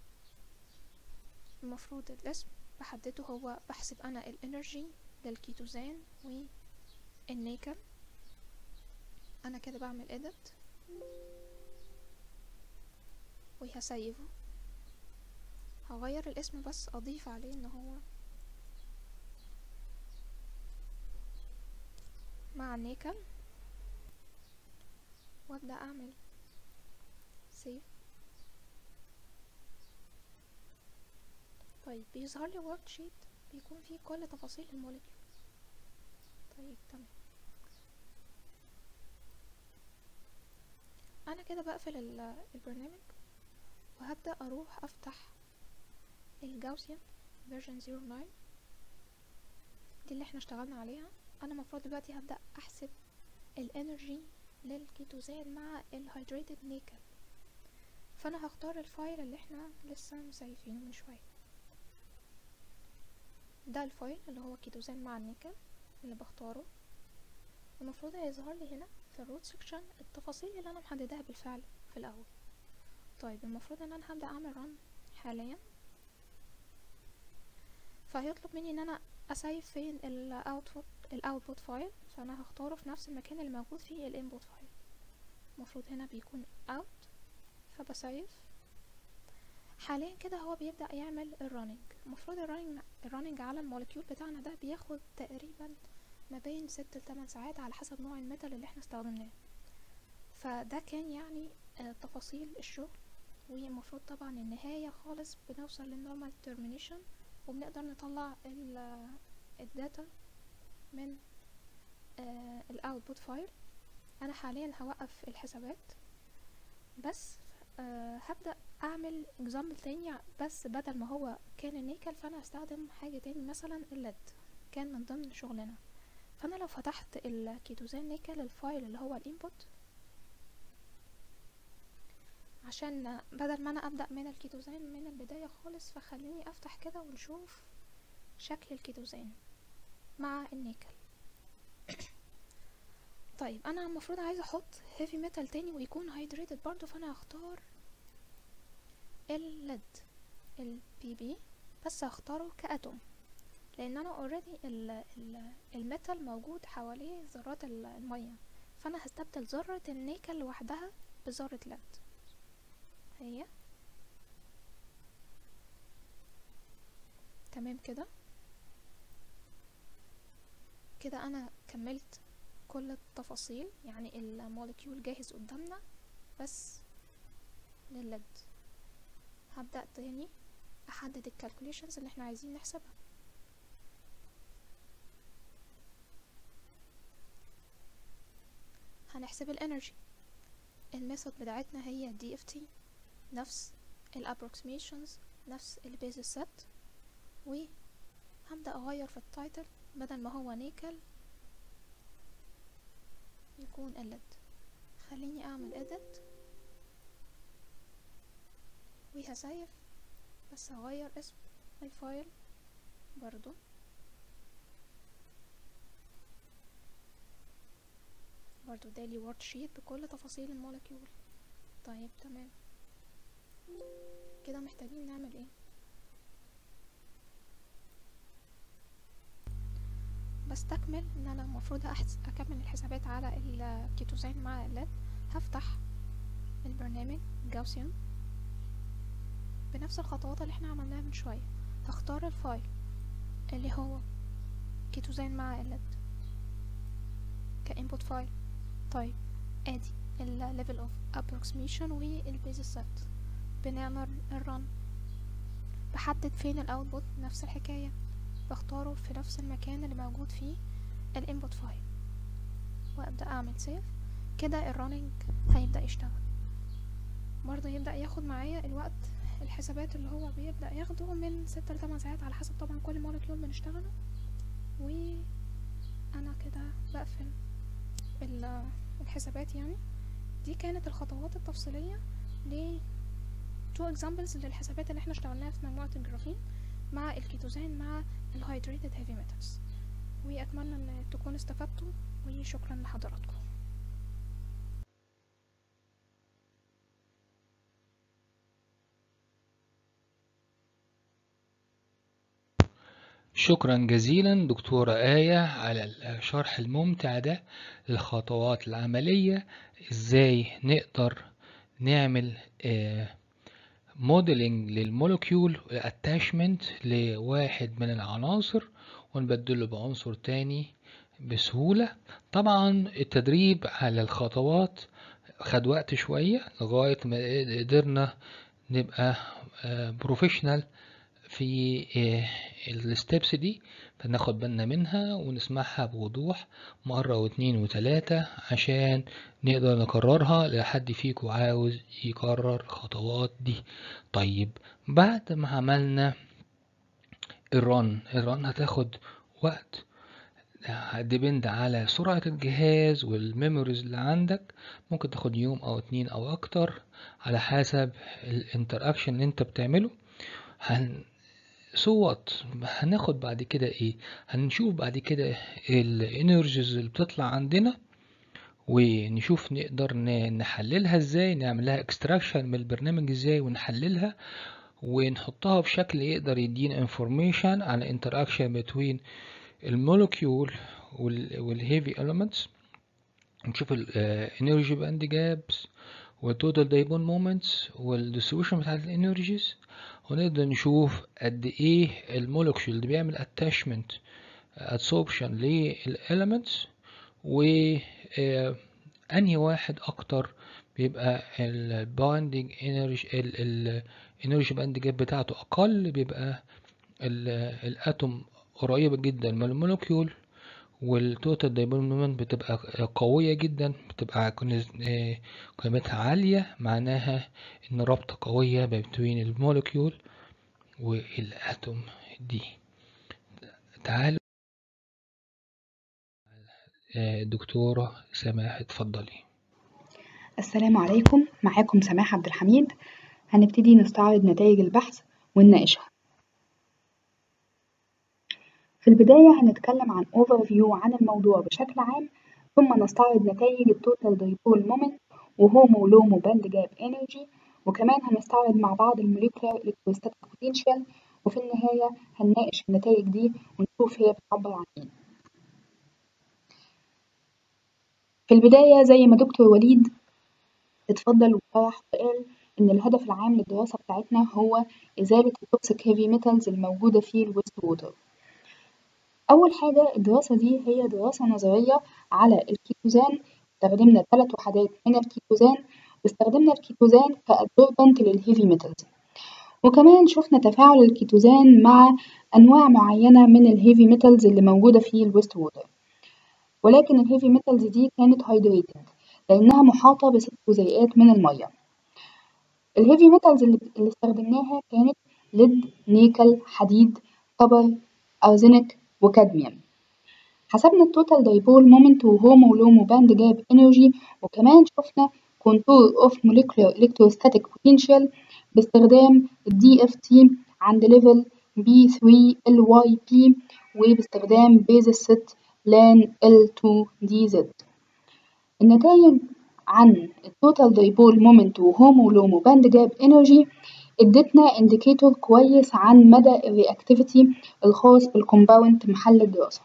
المفروض الاسم بحدده هو بحسب انا الانرجي للكيتوزان والنيكل انا كده بعمل edit وهسيفه هغير الاسم بس اضيف عليه ان هو مع النيكل وابدأ اعمل سيف طيب بيظهر لي ورك شيت بيكون فيه كل تفاصيل الموليكيول طيب تمام انا كده بقفل البرنامج وهبدأ اروح افتح الجاوسيان فيرجن 09 دي اللي احنا اشتغلنا عليها انا المفروض دلوقتي هبدأ احسب الانرجي للكيتوزان مع الهيدريتد نيكل فانا هختار الفايل اللي احنا لسه مسيفينه من شويه ده الفايل اللي هو كيتوزان مع النيكل اللي بختاره المفروض هيظهر لي هنا في الروت سكشن التفاصيل اللي انا محددها بالفعل في الاول طيب المفروض ان انا هبدا اعمل رن حاليا فهيطلب مني ان انا اسيف فين الاوتبوت الاوتبوت فايل فانا هختاره في نفس المكان اللي موجود فيه الانبوت فايل المفروض هنا بيكون اوت فبسيف حاليا كده هو بيبدأ يعمل الرننج المفروض الرننج الرننج على المولكيول بتاعنا ده بياخد تقريبا ما بين ست لتمن ساعات على حسب نوع الميتال اللي احنا استخدمناه فده كان يعني آه تفاصيل الشغل والمفروض طبعا النهاية خالص بنوصل للنورمال ترمينيشن وبنقدر نطلع الداتا من آه الاوتبوت فايل انا حاليا هوقف الحسابات بس أه هبدأ اعمل اكزامبل تاني بس بدل ما هو كان النيكل فانا هستخدم حاجة تاني مثلا الليد كان من ضمن شغلنا فانا لو فتحت الكيتوزان نيكل الفايل اللي هو الانبوت عشان بدل ما انا ابدأ من الكيتوزان من البداية خالص فخليني افتح كده ونشوف شكل الكيتوزان مع النيكل طيب انا المفروض عايزه احط هيفي ميتال تاني ويكون هايدريتد برضو فانا هختار الليد البي بي بس هختاره كاتوم لان انا اوريدي الميتال موجود حواليه ذرات الميه فانا هستبدل ذره النيكل لوحدها بذره ليد هي تمام كده كده انا كملت كل التفاصيل يعني المولكيول جاهز قدامنا بس لللد هبدأ تاني احدد الكالكوليشنز اللي احنا عايزين نحسبها هنحسب الانرجي الميثود بتاعتنا هي دي اف تي نفس الابروكسيميشنز نفس البيز سيت وهبدأ اغير في التايتل بدل ما هو نيكل يكون اللد خليني اعمل edit وهسيف بس هغير اسم الفايل برضو برضو دالي وورد شيت بكل تفاصيل المولكيول طيب تمام كده محتاجين نعمل ايه بستكمل ان انا المفروض أحس... اكمل الحسابات على الكيتوزين مع الليد هفتح البرنامج جاوسيان بنفس الخطوات اللي احنا عملناها من شوية هختار الفايل اللي هو كيتوزين مع الليد كانبوت فايل طيب ادي الليفل اوف ابروكسيميشن والبيز سيت بنعمل الرن بحدد فين الاوتبوت نفس الحكايه بختاره في نفس المكان اللي موجود فيه الانبوت فايل وابدا اعمل سيف كده الرننج هيبدا يشتغل برضه يبدا ياخد معايا الوقت الحسابات اللي هو بيبدا ياخده من ستة لتمن ساعات على حسب طبعا كل مولكيول بنشتغله وانا كده بقفل الحسابات يعني دي كانت الخطوات التفصيليه ل تو examples للحسابات اللي احنا اشتغلناها في مجموعه الجرافين مع الكيتوزان مع الهيدريتد هيفي ميتالز واتمنى ان تكونوا استفدتوا وشكرا لحضراتكم شكرا جزيلا دكتورة آية على الشرح الممتع ده الخطوات العملية ازاي نقدر نعمل موديلنج للمولكيول اتاشمنت لواحد من العناصر ونبدله بعنصر تاني بسهولة طبعا التدريب على الخطوات خد وقت شوية لغاية ما قدرنا نبقى بروفيشنال في الستبس دي فناخد بالنا منها ونسمعها بوضوح مرة واتنين وتلاتة عشان نقدر نكررها لحد فيكم عاوز يكرر الخطوات دي طيب بعد ما عملنا الرن الرن هتاخد وقت هتديبند على سرعة الجهاز والميموريز اللي عندك ممكن تاخد يوم او اتنين او اكتر على حسب الانتراكشن اللي انت بتعمله هن صوت هناخد بعد كده ايه هنشوف بعد كده الانرجيز اللي بتطلع عندنا ونشوف نقدر نحللها ازاي نعملها اكستراكشن من البرنامج ازاي ونحللها ونحطها في شكل يقدر يدينا انفورميشن عن interaction between المولكيول والهيفي elements نشوف الانرجي باند جابس والتوتال دايبون مومنتس والديستريبيوشن بتاعت الانرجيز ونقدر نشوف قد ايه المولكيول اللي بيعمل اتاشمنت ادسوربشن للاليمنتس و انهي واحد اكتر بيبقى البايندنج انرجي الانرجي باند جاب بتاعته اقل بيبقى الاتوم قريبة جدا من المولكيول والتوتال دايبول مومنت بتبقى قوية جدا بتبقى قيمتها عالية معناها ان رابطة قوية بين المولكيول والاتوم دي تعالوا دكتورة سماح اتفضلي السلام عليكم معاكم سماح عبد الحميد هنبتدي نستعرض نتائج البحث ونناقشها في البداية هنتكلم عن overview عن الموضوع بشكل عام ثم نستعرض نتائج التوتال دايبول مومنت وهومو لومو باند جاب انرجي وكمان هنستعرض مع بعض الموليكولار الكتروستاتيك بوتنشال وفي النهاية هنناقش النتائج دي ونشوف هي بتعبر عن ايه في البداية زي ما دكتور وليد اتفضل وشرح وقال إن الهدف العام للدراسة بتاعتنا هو إزالة التوكسيك هيفي ميتالز الموجودة في الويست ووتر أول حاجة الدراسة دي هي دراسة نظرية على الكيتوزان استخدمنا ثلاث وحدات من الكيتوزان واستخدمنا الكيتوزان كأدزوربنت للهيفي ميتالز وكمان شفنا تفاعل الكيتوزان مع أنواع معينة من الهيفي ميتالز اللي موجودة في الويست ووتر ولكن الهيفي ميتالز دي كانت هايدريتد لأنها محاطة بست جزيئات من المية الهيفي ميتالز اللي استخدمناها كانت ليد نيكل حديد كبر أرزنك وكادميوم حسبنا التوتال دايبول مومنت وهومو لومو باند جاب انرجي وكمان شفنا كونتور اوف موليكولار الكتروستاتيك بوتنشال باستخدام الدي اف تي عند ليفل بي 3 ال واي بي وباستخدام بيز ست لان ال 2 دي زد النتائج عن التوتال دايبول مومنت وهومو لومو باند جاب انرجي ادتنا انديكيتور كويس عن مدى الرياكتيفيتي الخاص بالكومباوند محل الدراسة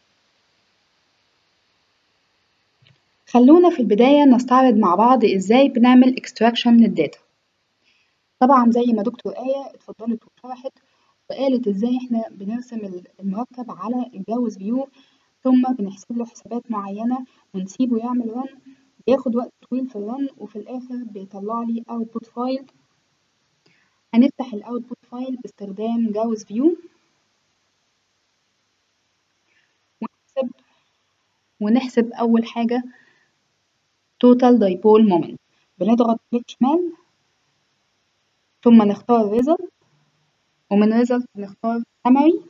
خلونا في البداية نستعرض مع بعض ازاي بنعمل اكستراكشن للداتا طبعا زي ما دكتور آية اتفضلت وشرحت وقالت ازاي احنا بنرسم المركب على الجاوز فيو ثم بنحسب له حسابات معينة ونسيبه يعمل رن بياخد وقت طويل في الرن وفي الآخر بيطلع لي output فايل هنفتح الاوتبوت فايل باستخدام جاوز فيو ونحسب ونحسب اول حاجه توتال دايبول مومنت بنضغط كليك شمال ثم نختار ريزلت ومن ريزلت نختار سمري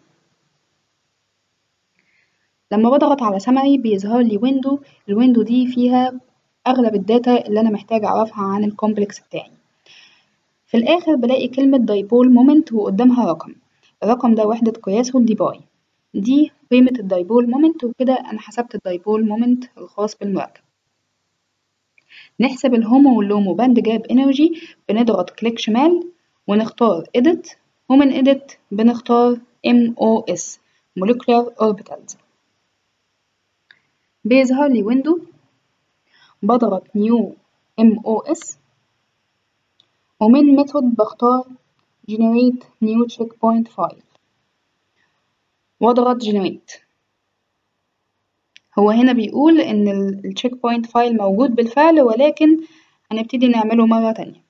لما بضغط على سمري بيظهر لي ويندو الويندو دي فيها اغلب الداتا اللي انا محتاجه اعرفها عن الكومبلكس بتاعي في الآخر بلاقي كلمة دايبول مومنت وقدامها رقم الرقم ده وحدة قياسه الدي باي دي قيمة الدايبول مومنت وكده أنا حسبت الدايبول مومنت الخاص بالمركب نحسب الهومو واللومو باند جاب انرجي بنضغط كليك شمال ونختار edit ومن edit بنختار MOS molecular orbitals بيظهر لي ويندو بضغط new MOS ومن ميثود بختار generate new checkpoint file واضغط generate هو هنا بيقول إن التشيك بوينت فايل موجود بالفعل ولكن هنبتدي نعمله مرة تانية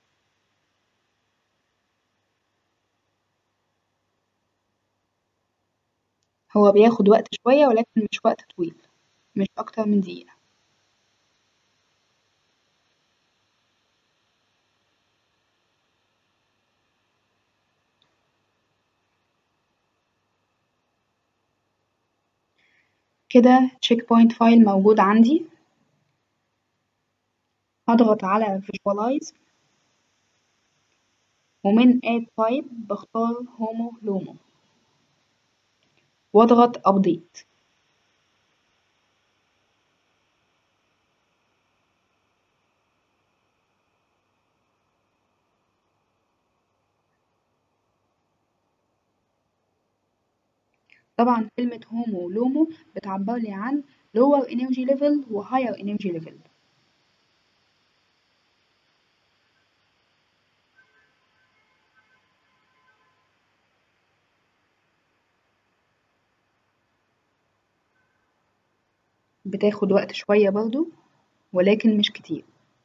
هو بياخد وقت شوية ولكن مش وقت طويل مش أكتر من دقيقة كده تشيك بوينت فايل موجود عندي هضغط على visualize ومن add type بختار homo lomo واضغط update طبعا كلمة هومو لومو بتعبر لي عن lower energy level و higher energy level بتاخد وقت شوية برضو ولكن مش كتير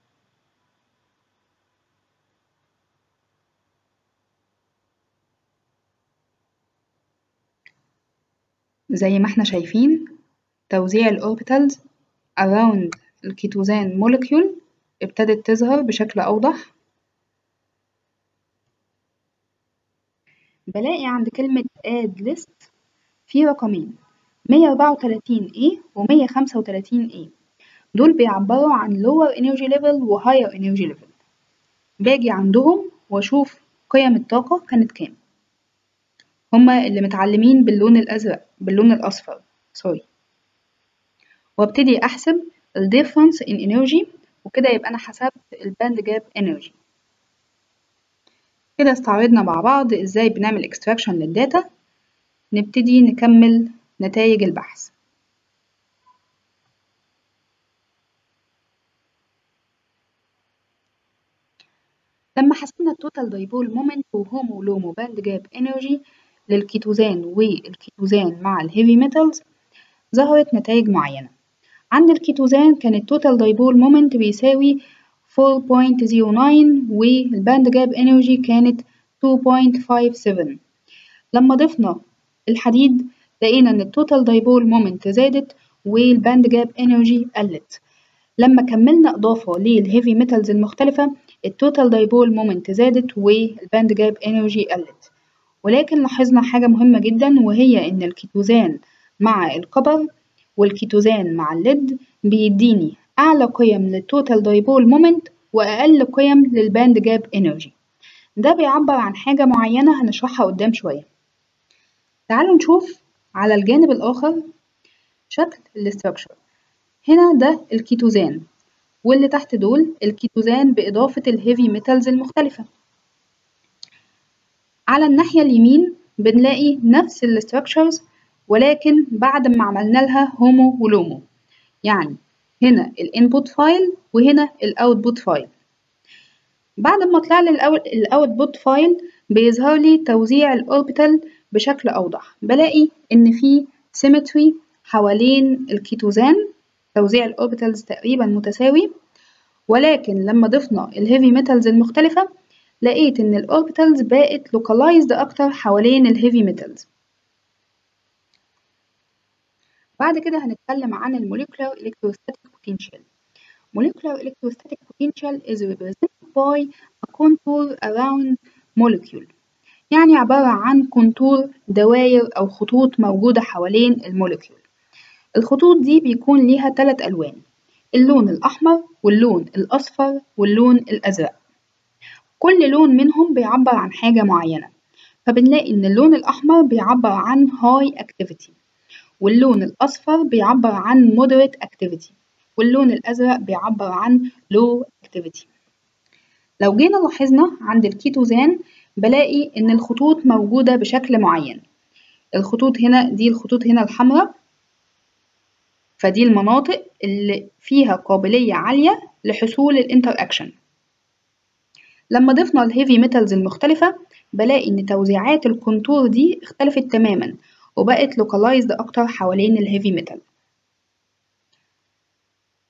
زي ما احنا شايفين توزيع الأوربيتالز around الكيتوزان مولكيول ابتدت تظهر بشكل أوضح بلاقي عند كلمة add list في رقمين 134A و 135A دول بيعبروا عن lower energy level و higher energy level باجي عندهم واشوف قيم الطاقة كانت كام هما اللي متعلمين باللون الأزرق باللون الأصفر سوري وابتدي أحسب ال difference in energy وكده يبقى أنا حسبت الباند جاب energy كده استعرضنا مع بعض ازاي بنعمل extraction للداتا نبتدي نكمل نتائج البحث لما حسبنا التوتال دايبول مومنت وهومو لومو باند جاب انرجي للكيتوزان والكيتوزان مع الهيفي ميتالز ظهرت نتائج معينة عند الكيتوزان كان التوتال دايبول مومنت بيساوي 4.09 والباند جاب انرجي كانت 2.57 لما ضفنا الحديد لقينا ان التوتال دايبول مومنت زادت والباند جاب انرجي قلت لما كملنا اضافه للهيفي ميتالز المختلفه التوتال دايبول مومنت زادت والباند جاب انرجي قلت ولكن لاحظنا حاجه مهمه جدا وهي ان الكيتوزان مع الكبر والكيتوزان مع الليد بيديني اعلى قيم للتوتال دايبول مومنت واقل قيم للباند جاب انرجي ده بيعبر عن حاجه معينه هنشرحها قدام شويه تعالوا نشوف على الجانب الآخر شكل الاستراكشر هنا ده الكيتوزان واللي تحت دول الكيتوزان بإضافة الهيفي ميتالز المختلفة على الناحية اليمين بنلاقي نفس الاستراكشرز ولكن بعد ما عملنا لها هومو ولومو يعني هنا الانبوت فايل وهنا الاوتبوت فايل بعد ما طلع لي الاوتبوت فايل بيظهر لي توزيع الاوربيتال بشكل أوضح بلاقي إن في سيمتري حوالين الكيتوزان توزيع الأوربيتالز تقريبا متساوي ولكن لما ضفنا الهيفي ميتالز المختلفة لقيت إن الأوربيتالز بقت لوكالايزد أكتر حوالين الهيفي ميتالز بعد كده هنتكلم عن الموليكولار electrostatic potential molecular electrostatic potential is represented by a contour around molecule يعني عبارة عن كونتور دواير أو خطوط موجودة حوالين الموليكيول الخطوط دي بيكون ليها ثلاث ألوان اللون الأحمر واللون الأصفر واللون الأزرق كل لون منهم بيعبر عن حاجة معينة فبنلاقي إن اللون الأحمر بيعبر عن high activity واللون الأصفر بيعبر عن moderate activity واللون الأزرق بيعبر عن low activity لو جينا لاحظنا عند الكيتوزان بلاقي إن الخطوط موجودة بشكل معين الخطوط هنا دي الخطوط هنا الحمراء فدي المناطق اللي فيها قابلية عالية لحصول الانتر أكشن لما ضفنا الهيفي ميتالز المختلفة بلاقي إن توزيعات الكونتور دي اختلفت تماما وبقت لوكالايزد أكتر حوالين الهيفي ميتال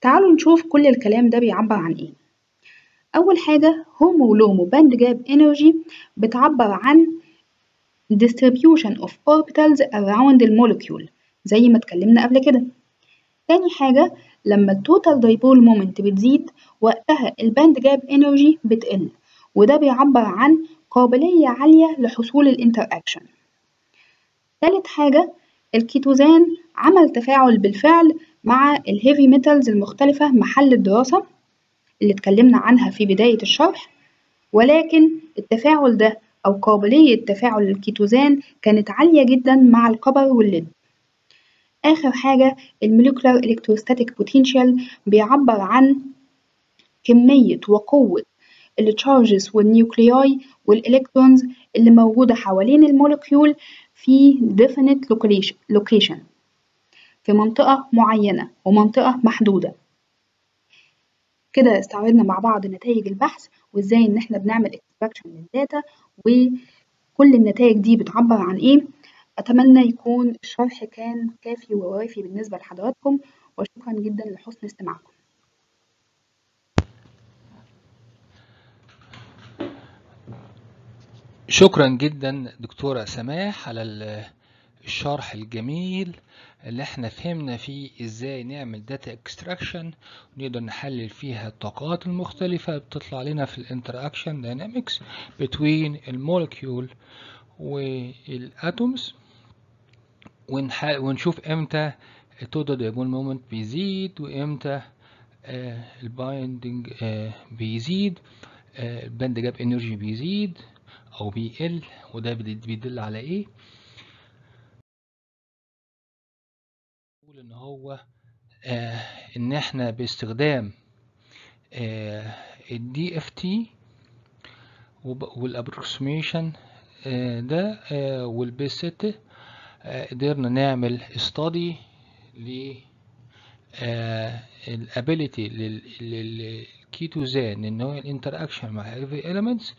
تعالوا نشوف كل الكلام ده بيعبر عن ايه اول حاجه هومو ولومو باند جاب انرجي بتعبر عن distribution of orbitals around المولكيول زي ما اتكلمنا قبل كده تاني حاجة لما التوتال دايبول مومنت بتزيد وقتها الباند جاب انرجي بتقل وده بيعبر عن قابلية عالية لحصول الانتر اكشن تالت حاجة الكيتوزان عمل تفاعل بالفعل مع الهيفي ميتالز المختلفة محل الدراسة اللي اتكلمنا عنها في بداية الشرح ولكن التفاعل ده أو قابلية تفاعل الكيتوزان كانت عالية جدا مع الكبر والليد آخر حاجة الموليكولار إلكتروستاتيك بوتنشال بيعبر عن كمية وقوة التشارجز والنيوكلياي والإلكترونز اللي موجودة حوالين المولكيول في definite location في منطقة معينة ومنطقة محدودة كده استعرضنا مع بعض نتائج البحث وازاي ان احنا بنعمل extraction للداتا وكل النتائج دي بتعبر عن ايه اتمنى يكون الشرح كان كافي ووافي بالنسبة لحضراتكم وشكرا جدا لحسن استماعكم شكرا جدا دكتورة سماح على الشرح الجميل اللي احنا فهمنا فيه ازاي نعمل داتا اكستراكشن ونقدر نحلل فيها الطاقات المختلفة بتطلع لنا في الانتراكشن داينامكس بين المولكيول والاتومز ونشوف امتى التوتال دايبول مومنت بيزيد وامتى آه البايندنج آه بيزيد آه الباند جاب انرجي بيزيد او بيقل وده بيدل على ايه نقول ان هو آه ان احنا باستخدام آه الدي اف تي والابروكسيميشن آه ده آه والبيس ست آه قدرنا نعمل استادي ل الابيليتي للكيتوزان ان هو الانتراكشن مع هيفي اليمنتس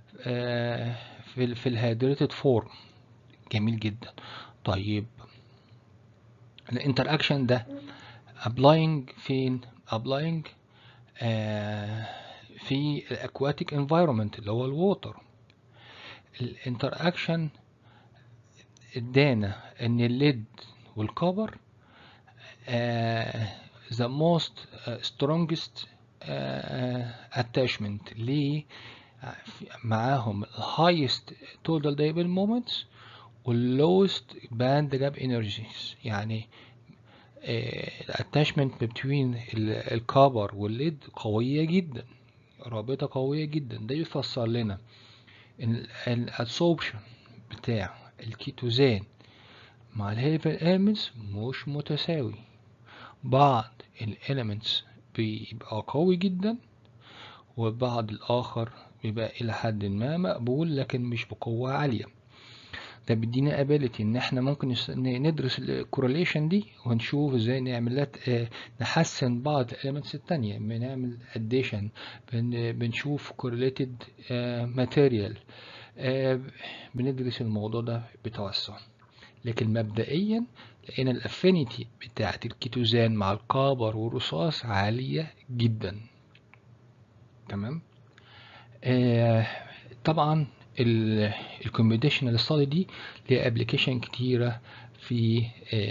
في في الهيدريتد فورم جميل جدا طيب الانتراكشن ده ابلاينج فين ابلاينج آه في الاكواتيك انفايرمنت اللي هو الووتر الانتراكشن ادانا ان الليد والكبر آه the most uh, strongest uh, attachment ليه معاهم highest total dipole moments والlowest band gap energies يعني الاتاشمنت بين الكابر والليد قوية جدا رابطة قوية جدا ده يفسر لنا ان الابسوربشن بتاع الكيتوزان مع الهيفي elements مش متساوي بعض الاليمنتس بيبقى قوي جدا وبعض الاخر بيبقى الى حد ما مقبول لكن مش بقوة عالية ده بيدينا ابيليتي ان احنا ممكن ندرس الكورليشن دي ونشوف ازاي نعمل نحسن بعض الاليمنتس التانية بنعمل اديشن بنشوف correlated ماتيريال بندرس الموضوع ده بتوسع لكن مبدئيا لقينا الافينيتي بتاعة الكيتوزان مع الكابر والرصاص عالية جدا تمام آه طبعا الكومبيتيشنال ستادي دي ليها ابلكيشن كتيره في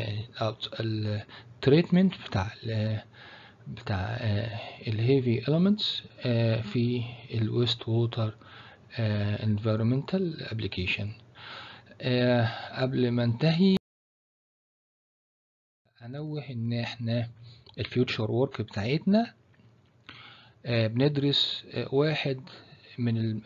التريتمنت بتاع ال بتاع الهيفي elements في الويست ووتر environmental application قبل ما انتهي انوه ان احنا الفيوتشر وورك بتاعتنا بندرس واحد من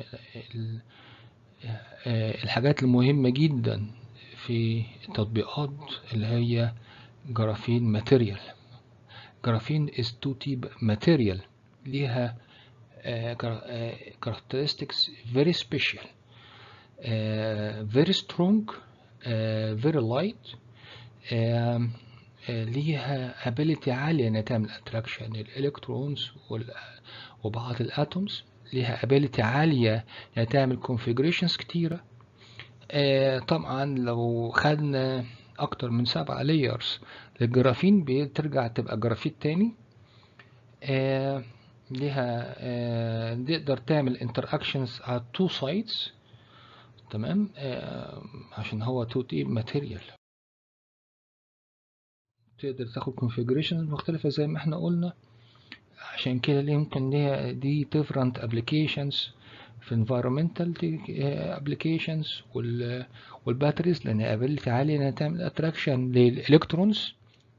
الحاجات المهمة جدا في التطبيقات اللي هي جرافين ماتيريال جرافين is two type material ليها characteristics very special very strong very light ليها ability عالية انها تعمل attraction الالكترونز وبعض الاتومز ليها ability عالية انها تعمل configurations كتيرة آه طبعا لو خدنا اكتر من سبعة layers للجرافين بترجع تبقى جرافيت تاني آه ليها آه تقدر تعمل interactions على two sides تمام آه عشان هو تو تي ماتيريال تقدر تاخد configurations مختلفة زي ما احنا قلنا عشان كده ليه ممكن ليها دي different applications في environmental applications وال والباتريز لان ability عالية انها تعمل attraction للالكترونز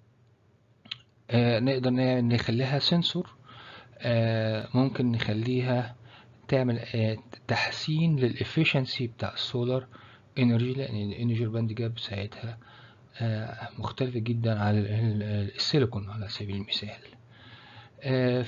آه نقدر نخليها سنسور آه ممكن نخليها تعمل آه تحسين للإفشنسي بتاع السولار انرجي لأن الانرجي باند جاب ساعتها آه مختلفة جدا على السيليكون على سبيل المثال آه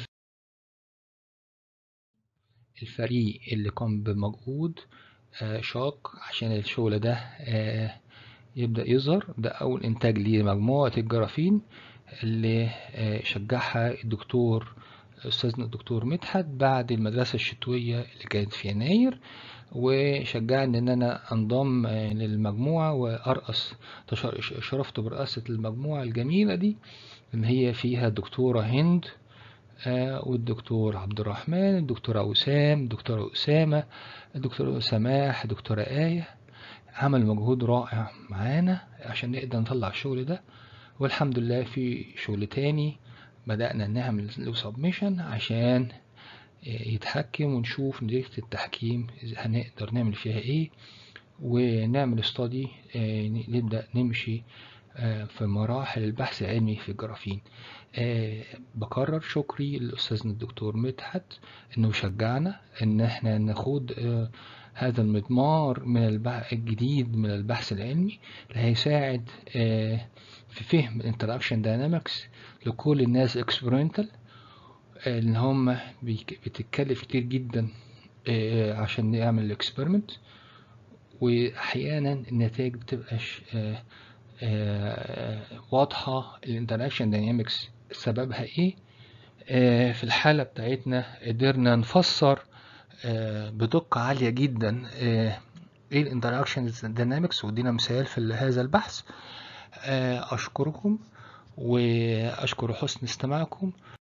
الفريق اللي قام بمجهود آه شاق عشان الشغل ده آه يبدأ يظهر ده أول إنتاج لمجموعة الجرافين اللي شجعها الدكتور أستاذنا الدكتور مدحت بعد المدرسة الشتوية اللي كانت في يناير وشجعني إن أنا أنضم للمجموعة وأرأس شرفت برئاسة المجموعة الجميلة دي إن هي فيها الدكتورة هند والدكتور عبد الرحمن الدكتورة وسام الدكتورة أسامة الدكتورة سماح الدكتورة آية عمل مجهود رائع معانا عشان نقدر نطلع الشغل ده والحمد لله في شغل تاني بدأنا نعمل له سبمشن عشان يتحكم ونشوف نتيجة التحكيم هنقدر نعمل فيها ايه ونعمل استادي نبدأ نمشي في مراحل البحث العلمي في الجرافين بكرر شكري للأستاذنا الدكتور مدحت انه شجعنا ان احنا ناخد هذا المضمار من البحث الجديد من البحث العلمي اللي هيساعد في فهم الانتراكشن داينامكس لكل الناس اكسبيرمنتال ان هم بتتكلف كتير جدا عشان نعمل الاكسبيرمنت واحيانا النتائج بتبقاش واضحة الانتراكشن داينامكس سببها ايه في الحالة بتاعتنا قدرنا نفسر بدقة عالية جدا ايه الانتراكشن داينامكس ودينا مثال في هذا البحث اشكركم واشكر حسن استماعكم